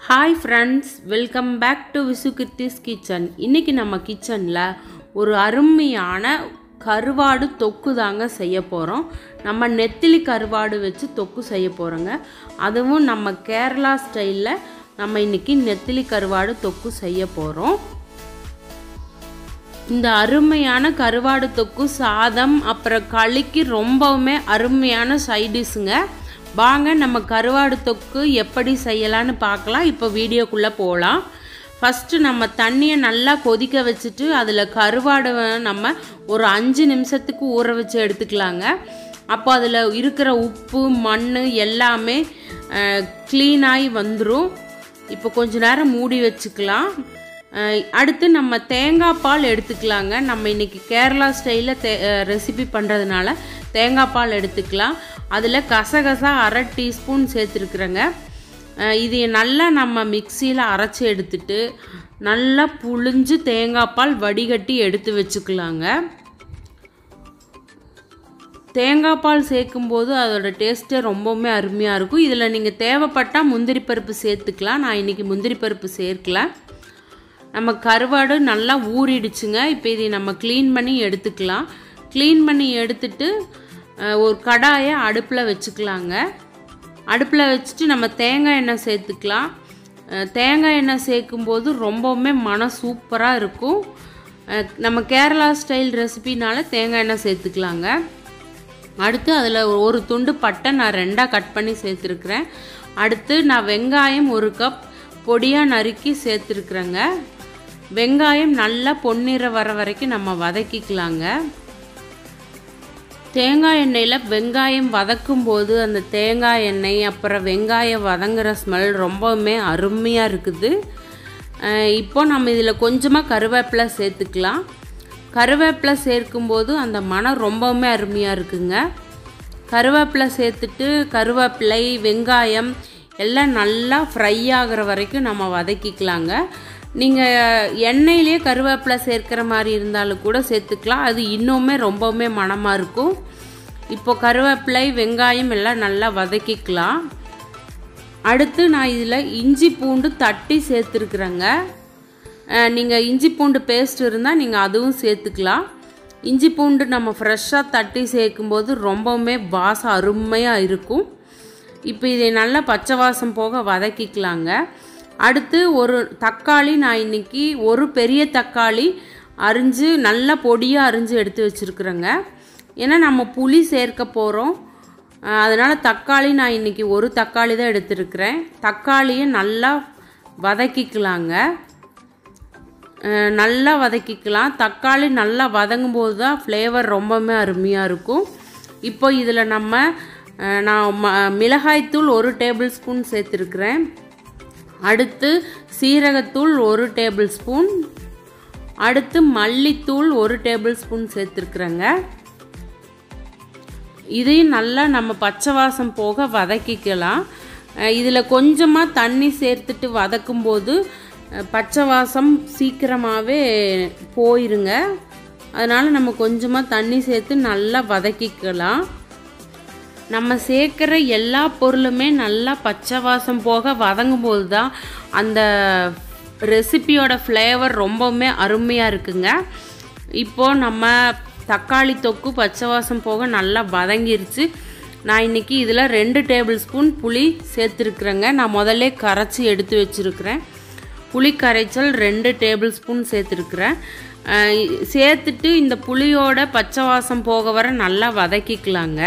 hi friends welcome back to Visu Kirthi's kitchen இன்றைக்கி நம்ம கிச்சனில் ஒரு அருமையான கருவாடு தொக்கு தாங்க செய்ய போகிறோம் நம்ம நெத்திலி கருவாடு வச்சு தொக்கு செய்ய போகிறோங்க அதுவும் நம்ம கேரளா ஸ்டைலில் நம்ம இன்றைக்கி நெத்திலி கருவாடு தொக்கு செய்ய போகிறோம் இந்த அருமையான கருவாடு தொக்கு சாதம் அப்புறம் களிக்கு ரொம்பவுமே அருமையான சைடிஷுங்க வாங்க நம்ம கருவாடு தொக்கு எப்படி செய்யலான்னு பார்க்கலாம் இப்போ வீடியோக்குள்ளே போகலாம் ஃபஸ்ட்டு நம்ம தண்ணியை நல்லா கொதிக்க வச்சுட்டு அதில் கருவாடை நம்ம ஒரு அஞ்சு நிமிஷத்துக்கு ஊற வச்சு எடுத்துக்கலாங்க அப்போ அதில் இருக்கிற உப்பு மண் எல்லாமே க்ளீனாகி வந்துடும் இப்போ கொஞ்ச நேரம் மூடி வச்சுக்கலாம் அடுத்து நம்ம தேங்காய் பால் எடுத்துக்கலாங்க நம்ம இன்றைக்கி கேரளா ஸ்டைலில் தே ரெசிபி பண்ணுறதுனால தேங்காய் பால் எடுத்துக்கலாம் அதில் கசகசா அரை டீஸ்பூன் சேர்த்துருக்குறேங்க இது நல்லா நம்ம மிக்சியில் அரைச்சி எடுத்துட்டு நல்லா புழிஞ்சு தேங்காய் பால் வடிகட்டி எடுத்து வச்சுக்கலாங்க தேங்காய் பால் சேர்க்கும்போது அதோட டேஸ்ட்டே ரொம்பவுமே அருமையாக இருக்கும் இதில் நீங்கள் தேவைப்பட்டால் முந்திரி பருப்பு சேர்த்துக்கலாம் நான் இன்றைக்கி முந்திரி பருப்பு சேர்க்கல நம்ம கருவாடு நல்லா ஊறிடுச்சுங்க இப்போ இதை நம்ம க்ளீன் பண்ணி எடுத்துக்கலாம் க்ளீன் பண்ணி எடுத்துட்டு ஒரு கடாயை அடுப்பில் வச்சுக்கலாங்க அடுப்பில் வச்சுட்டு நம்ம தேங்காய் எண்ணெய் சேர்த்துக்கலாம் தேங்காய் எண்ணெய் சேர்க்கும்போது ரொம்பவுமே மனம் சூப்பராக இருக்கும் நம்ம கேரளா ஸ்டைல் ரெசிபினால தேங்காய் எண்ணெய் சேர்த்துக்கலாங்க அடுத்து அதில் ஒரு துண்டு பட்டை நான் ரெண்டாக கட் பண்ணி சேர்த்துருக்குறேன் அடுத்து நான் வெங்காயம் ஒரு கப் பொடியாக நறுக்கி சேர்த்துருக்குறேங்க வெங்காயம் நல்லா பொன்னிற வர வரைக்கும் நம்ம வதக்கிக்கலாங்க தேங்காய் எண்ணெயில் வெங்காயம் வதக்கும் போது அந்த தேங்காய் எண்ணெய் அப்புறம் வெங்காயம் வதங்குற ஸ்மெல் ரொம்பவுமே அருமையாக இருக்குது இப்போ நம்ம இதில் கொஞ்சமாக கருவேப்பிலை சேர்த்துக்கலாம் கருவேப்பிலை சேர்க்கும்போது அந்த மனம் ரொம்பவுமே அருமையாக இருக்குங்க கருவேப்பிலை சேர்த்துட்டு கருவேப்பிலை வெங்காயம் எல்லாம் நல்லா ஃப்ரை ஆகிற வரைக்கும் நம்ம வதக்கிக்கலாங்க நீங்கள் எண்ணெயிலே கருவேப்பிலை சேர்க்குற மாதிரி இருந்தாலும் கூட சேர்த்துக்கலாம் அது இன்னுமே ரொம்பவுமே மனமாக இருக்கும் இப்போ கருவேப்பிலை வெங்காயம் எல்லாம் நல்லா வதக்கிக்கலாம் அடுத்து நான் இதில் இஞ்சி பூண்டு தட்டி சேர்த்துருக்குறேங்க நீங்கள் இஞ்சி பூண்டு பேஸ்ட் இருந்தால் நீங்கள் அதுவும் சேர்த்துக்கலாம் இஞ்சி பூண்டு நம்ம ஃப்ரெஷ்ஷாக தட்டி சேர்க்கும்போது ரொம்பவுமே வாசம் அருமையாக இருக்கும் இப்போ இதை நல்லா பச்சை வாசம் போக வதக்கிக்கலாங்க அடுத்து ஒரு தக்காளி நான் இன்றைக்கி ஒரு பெரிய தக்காளி அரிஞ்சு நல்லா பொடியாக அரிஞ்சு எடுத்து வச்சுருக்குறேங்க ஏன்னா நம்ம புளி சேர்க்க போகிறோம் அதனால் தக்காளி நான் இன்றைக்கி ஒரு தக்காளி தான் எடுத்துருக்கிறேன் தக்காளியை நல்லா வதக்கிக்கலாங்க நல்லா வதக்கிக்கலாம் தக்காளி நல்லா வதங்கும் போது தான் ஃப்ளேவர் ரொம்பவுமே அருமையாக இருக்கும் இப்போ இதில் நம்ம நான் ம மிளகாய்த்தூள் ஒரு டேபிள் ஸ்பூன் சேர்த்துருக்குறேன் அடுத்து சீரகத்தூள் ஒரு டேபிள் ஸ்பூன் அடுத்து மல்லித்தூள் ஒரு டேபிள் ஸ்பூன் சேர்த்துருக்குறேங்க இதையும் நல்லா நம்ம பச்சை வாசம் போக வதக்கிக்கலாம் இதில் கொஞ்சமாக தண்ணி சேர்த்துட்டு வதக்கும்போது பச்சை வாசம் சீக்கிரமாகவே போயிருங்க அதனால் நம்ம கொஞ்சமாக தண்ணி சேர்த்து நல்லா வதக்கிக்கலாம் நம்ம சேர்க்குற எல்லா பொருளுமே நல்லா பச்சை வாசம் போக வதங்கும் போது தான் அந்த ரெசிப்பியோட ஃப்ளேவர் ரொம்பவுமே அருமையாக இருக்குங்க இப்போது நம்ம தக்காளி தொக்கு பச்சை வாசம் போக நல்லா வதங்கிருச்சு நான் இன்றைக்கி இதில் ரெண்டு டேபிள் ஸ்பூன் புளி சேர்த்துருக்குறேங்க நான் முதல்ல கரைச்சி எடுத்து வச்சுருக்கிறேன் புளி கரைச்சல் ரெண்டு டேபிள் ஸ்பூன் சேர்த்துருக்குறேன் சேர்த்துட்டு இந்த புளியோட பச்சை வாசம் போக வர நல்லா வதக்கிக்கலாங்க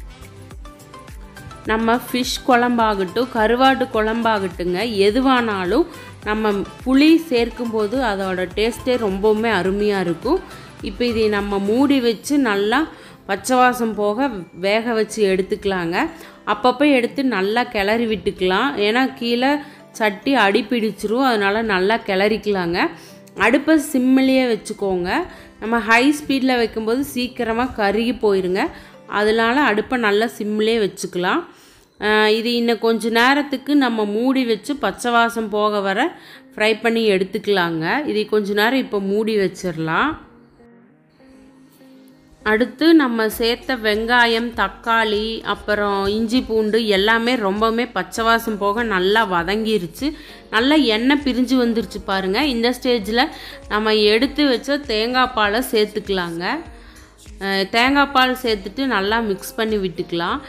நம்ம ஃபிஷ் குழம்பாகட்டும் கருவாட்டு குழம்பாகட்டுங்க எதுவானாலும் நம்ம புளி சேர்க்கும்போது அதோட டேஸ்ட்டே ரொம்பவுமே அருமையாக இருக்கும் இப்போ இதை நம்ம மூடி வச்சு நல்லா பச்சை வாசம் போக வேக வச்சு எடுத்துக்கலாங்க அப்பப்போ எடுத்து நல்லா கிளறி விட்டுக்கலாம் ஏன்னா கீழே சட்டி அடி பிடிச்சிரும் அதனால் நல்லா கிளறிக்கலாங்க அடுப்பை சிம்மிலேயே வச்சுக்கோங்க நம்ம ஹை ஸ்பீடில் வைக்கும்போது சீக்கிரமாக கருகி போயிருங்க அதனால் அடுப்பை நல்லா சிம்மிலே வச்சுக்கலாம் இது இன்னும் கொஞ்ச நேரத்துக்கு நம்ம மூடி வச்சு பச்சை வாசம் போக வர ஃப்ரை பண்ணி எடுத்துக்கலாங்க இதை கொஞ்ச நேரம் இப்போ மூடி வச்சிடலாம் அடுத்து நம்ம சேர்த்த வெங்காயம் தக்காளி அப்புறம் இஞ்சி பூண்டு எல்லாமே ரொம்பவுமே பச்சை வாசம் போக நல்லா வதங்கிருச்சு நல்லா எண்ணெய் பிரிஞ்சு வந்துருச்சு பாருங்கள் இந்த ஸ்டேஜில் நம்ம எடுத்து வச்ச தேங்காய் பாலை சேர்த்துக்கலாங்க அஹ் தேங்காய் பால் சேர்த்துட்டு நல்லா மிக்ஸ் பண்ணி விட்டுக்கலாம்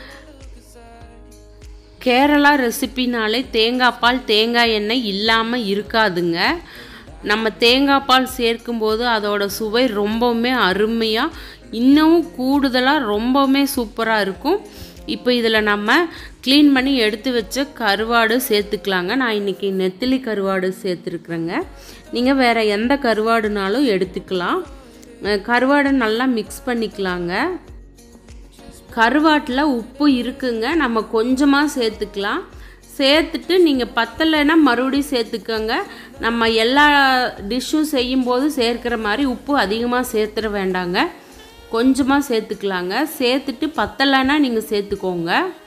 கேரளா ரெசிபினாலே தேங்காய் பால் தேங்காய் எண்ணெய் இல்லாமல் இருக்காதுங்க நம்ம தேங்காய் பால் சேர்க்கும்போது அதோட சுவை ரொம்பவுமே அருமையாக இன்னமும் கூடுதலாக ரொம்பவுமே சூப்பராக இருக்கும் இப்போ இதில் நம்ம க்ளீன் பண்ணி எடுத்து வச்ச கருவாடு சேர்த்துக்கலாங்க நான் இன்றைக்கி நெத்திலி கருவாடு சேர்த்துருக்குறேங்க நீங்கள் வேறு எந்த கருவாடுனாலும் எடுத்துக்கலாம் அஹ் கருவாடை நல்லா மிக்ஸ் பண்ணிக்கலாங்க கருவாட்டில் உப்பு இருக்குங்க நம்ம கொஞ்சமாக சேர்த்துக்கலாம் சேர்த்துட்டு நீங்கள் பத்தலைன்னா மறுபடியும் சேர்த்துக்கோங்க நம்ம எல்லா டிஷ்ஷும் செய்யும்போது சேர்க்குற மாதிரி உப்பு அதிகமாக சேர்த்துட வேண்டாங்க கொஞ்சமாக சேர்த்துக்கலாங்க சேர்த்துட்டு பத்தலைன்னா நீங்கள் சேர்த்துக்கோங்க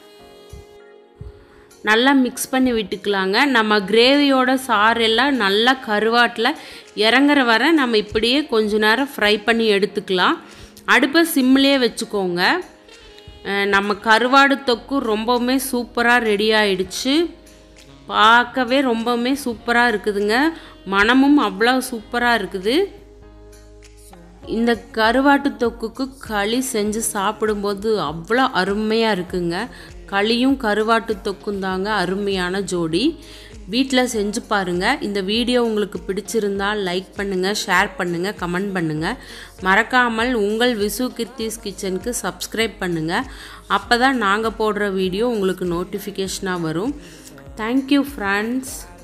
நல்லா மிக்ஸ் பண்ணி விட்டுக்கலாங்க நம்ம கிரேவியோட சாரெல்லாம் நல்லா கருவாட்டில் இறங்குற வர நம்ம இப்படியே கொஞ்ச நேரம் ஃப்ரை பண்ணி எடுத்துக்கலாம் அடுப்பை சிம்லேயே வச்சுக்கோங்க அஹ் நம்ம கருவாடு தொக்கு ரொம்பவுமே சூப்பராக ரெடி ஆயிடுச்சு பார்க்கவே ரொம்பவுமே சூப்பராக இருக்குதுங்க மனமும் அவ்வளோ சூப்பராக இருக்குது இந்த கருவாட்டு தொக்குக்கு களி செஞ்சு சாப்பிடும்போது அவ்வளோ அருமையாக இருக்குங்க களியும் கருவாட்டு தொக்கும் தாங்க அருமையான ஜோடி வீட்டில் செஞ்சு பாருங்கள் இந்த வீடியோ உங்களுக்கு பிடிச்சிருந்தா லைக் பண்ணுங்கள் ஷேர் பண்ணுங்கள் கமெண்ட் பண்ணுங்கள் மறக்காமல் உங்கள் விசு கிர்த்திஸ் கிச்சனுக்கு சப்ஸ்கிரைப் பண்ணுங்கள் அப்போ தான் நாங்கள் போடுற வீடியோ உங்களுக்கு நோட்டிஃபிகேஷனாக வரும் தேங்க்யூ ஃப்ரெண்ட்ஸ்